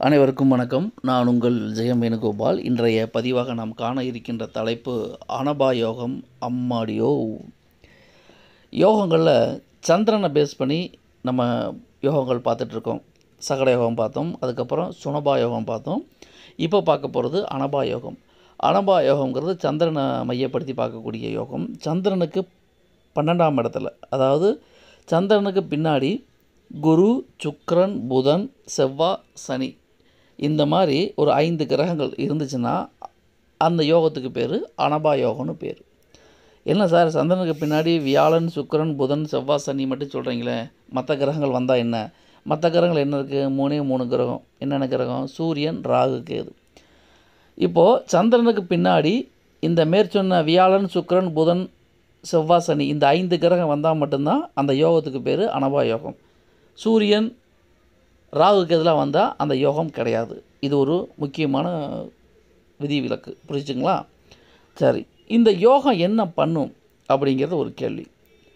அனைவருக்கும் வணக்கம் நான் உங்கள் ஜெயம் வேணுகோபால் இன்றைய பதிவாக நாம் காண இருக்கின்ற தலைப்பு அனபா யோகம் அம்மாடியோ யோகங்களில் சந்திரனை பேஸ் பண்ணி நம்ம யோகங்கள் பார்த்துட்ருக்கோம் சகட யோகம் பார்த்தோம் அதுக்கப்புறம் சுனபா யோகம் பார்த்தோம் இப்போ பார்க்க போகிறது அனபா யோகம் அனபா யோகங்கிறது சந்திரனை மையப்படுத்தி பார்க்கக்கூடிய யோகம் சந்திரனுக்கு பன்னெண்டாம் இடத்துல அதாவது சந்திரனுக்கு பின்னாடி குரு சுக்கிரன் புதன் செவ்வாய் சனி இந்த மாதிரி ஒரு ஐந்து கிரகங்கள் இருந்துச்சுன்னா அந்த யோகத்துக்கு பேர் அனபா யோகம்னு பேர் என்ன சார் சந்திரனுக்கு பின்னாடி வியாழன் சுக்கிரன் புதன் செவ்வாய் சனி மட்டும் சொல்கிறீங்களே மற்ற கிரகங்கள் வந்தால் என்ன மற்ற கிரகங்கள் என்ன இருக்குது மூணே மூணு கிரகம் என்னென்ன கிரகம் சூரியன் ராகு கேது இப்போது சந்திரனுக்கு பின்னாடி இந்த மேற்சொன்ன வியாழன் சுக்கிரன் புதன் செவ்வாய் சனி இந்த ஐந்து கிரகம் வந்தால் மட்டும்தான் அந்த யோகத்துக்கு பேர் அனபா யோகம் சூரியன் ராகுக்கு எதில் வந்தால் அந்த யோகம் கிடையாது இது ஒரு முக்கியமான விதிவிலக்கு புரிஞ்சுங்களா சரி இந்த யோகம் என்ன பண்ணும் அப்படிங்கிறது ஒரு கேள்வி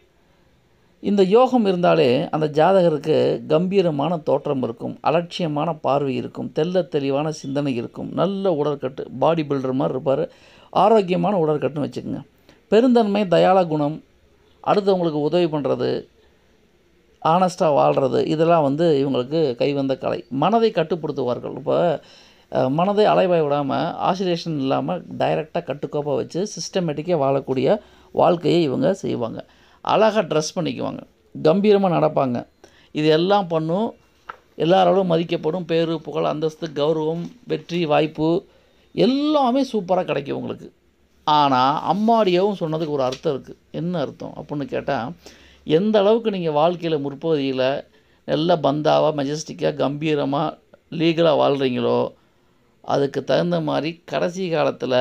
இந்த யோகம் இருந்தாலே அந்த ஜாதகருக்கு கம்பீரமான தோற்றம் இருக்கும் அலட்சியமான பார்வை இருக்கும் தெள்ள தெளிவான சிந்தனை இருக்கும் நல்ல உடற்கட்டு பாடி பில்டர் மாதிரி இருப்பார் ஆரோக்கியமான உடற்கட்டுன்னு வச்சுக்கோங்க பெருந்தன்மை தயாள குணம் அடுத்தவங்களுக்கு உதவி பண்ணுறது ஆனஸ்ட்டாக வாழ்கிறது இதெல்லாம் வந்து இவங்களுக்கு கைவந்த கலை மனதை கட்டுப்படுத்துவார்கள் இப்போ அஹ், மனதை அலைவாய் விடாமல் ஆசிலேஷன் இல்லாமல் டைரெக்டாக கட்டுக்கோப்பாக வச்சு சிஸ்டமேட்டிக்காக வாழக்கூடிய வாழ்க்கையை இவங்க செய்வாங்க அழகாக ட்ரெஸ் பண்ணிக்குவாங்க கம்பீரமாக நடப்பாங்க இது எல்லாம் பண்ணும் எல்லாரோடும் மதிக்கப்படும் பேரு புகழ் அந்தஸ்து கௌரவம் வெற்றி வாய்ப்பு எல்லாமே சூப்பராக கிடைக்கும் உங்களுக்கு ஆனால் அம்மாடியாவும் சொன்னதுக்கு ஒரு அர்த்தம் இருக்குது என்ன அர்த்தம் அப்படின்னு கேட்டால் எந்த அளவுக்கு நீங்கள் வாழ்க்கையில் முற்பகுதியில் நல்ல பந்தாவாக மெஜஸ்டிக்காக கம்பீரமாக லீகலாக வாழ்கிறீங்களோ அதுக்கு தகுந்த மாதிரி கடைசி காலத்தில்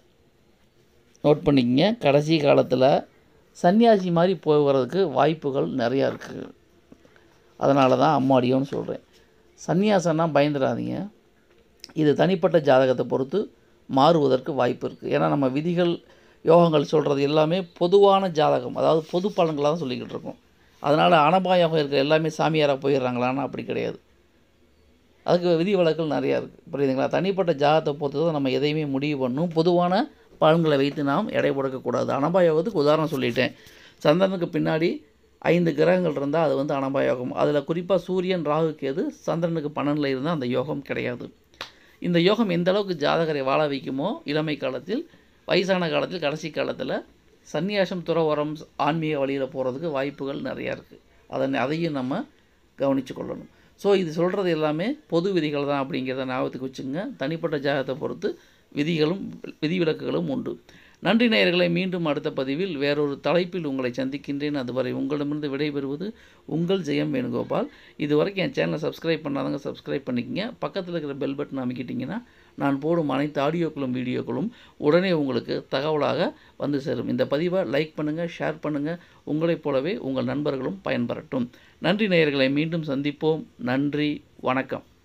நோட் பண்ணிக்கங்க கடைசி காலத்தில் சன்னியாசி மாதிரி போகிறதுக்கு வாய்ப்புகள் நிறையா இருக்குது அதனால தான் அம்மாடியோன்னு சொல்கிறேன் சன்னியாசம்னா பயந்துடாதீங்க இது தனிப்பட்ட ஜாதகத்தை பொறுத்து மாறுவதற்கு வாய்ப்பு இருக்குது ஏன்னா நம்ம விதிகள் யோகங்கள் சொல்கிறது எல்லாமே பொதுவான ஜாதகம் அதாவது பொது பலன்களாக தான் சொல்லிக்கிட்டு இருக்கோம் அதனால் அனபா யோகம் இருக்கிற எல்லாமே சாமியாராக போயிடுறாங்களான்னு அப்படி கிடையாது அதுக்கு விதி வழக்குகள் நிறையா இருக்குது புரியுதுங்களா தனிப்பட்ட ஜாதகத்தை பொறுத்து தான் நம்ம எதையுமே முடிவு பண்ணணும் பொதுவான பலன்களை வைத்து நாம் எடை போடக்கூடாது அனபா யோகத்துக்கு உதாரணம் சொல்லிட்டேன் சந்திரனுக்கு பின்னாடி ஐந்து கிரகங்கள் இருந்தால் அது வந்து அனபா யோகம் அதில் குறிப்பாக சூரியன் ராகு கேது சந்திரனுக்கு பன்னெண்டில் இருந்தால் அந்த யோகம் கிடையாது இந்த யோகம் எந்த அளவுக்கு ஜாதகரை வாழ வைக்குமோ இளமை காலத்தில் வயசான காலத்தில் கடைசி காலத்தில் சந்நியாசம் துறவரம் ஆன்மீக வழியில் போகிறதுக்கு வாய்ப்புகள் நிறையா இருக்குது அதனை அதையும் நம்ம கவனித்து கொள்ளணும் ஸோ இது சொல்கிறது எல்லாமே பொது விதிகள் தான் அப்படிங்கிறத ஞாபகத்துக்கு வச்சுங்க தனிப்பட்ட ஜாதகத்தை பொறுத்து விதிகளும் விதிவிலக்குகளும் உண்டு நன்றி நேயர்களை மீண்டும் அடுத்த பதிவில் வேறொரு தலைப்பில் உங்களை சந்திக்கின்றேன் அதுவரை உங்களிடமிருந்து விடைபெறுவது உங்கள் ஜெயம் வேணுகோபால் இது வரைக்கும் என் சேனலை சப்ஸ்கிரைப் பண்ணாதவங்க சப்ஸ்கிரைப் பண்ணிக்கங்க பக்கத்தில் இருக்கிற பெல் பட்டன் அமைக்கிட்டிங்கன்னா நான் போடும் அனைத்து ஆடியோக்களும் வீடியோக்களும் உடனே உங்களுக்கு தகவலாக வந்து சேரும் இந்த பதிவை லைக் பண்ணுங்கள் ஷேர் பண்ணுங்கள் உங்களைப் போலவே உங்கள் நண்பர்களும் பயன்பெறட்டும் நன்றி நேயர்களை மீண்டும் சந்திப்போம் நன்றி வணக்கம்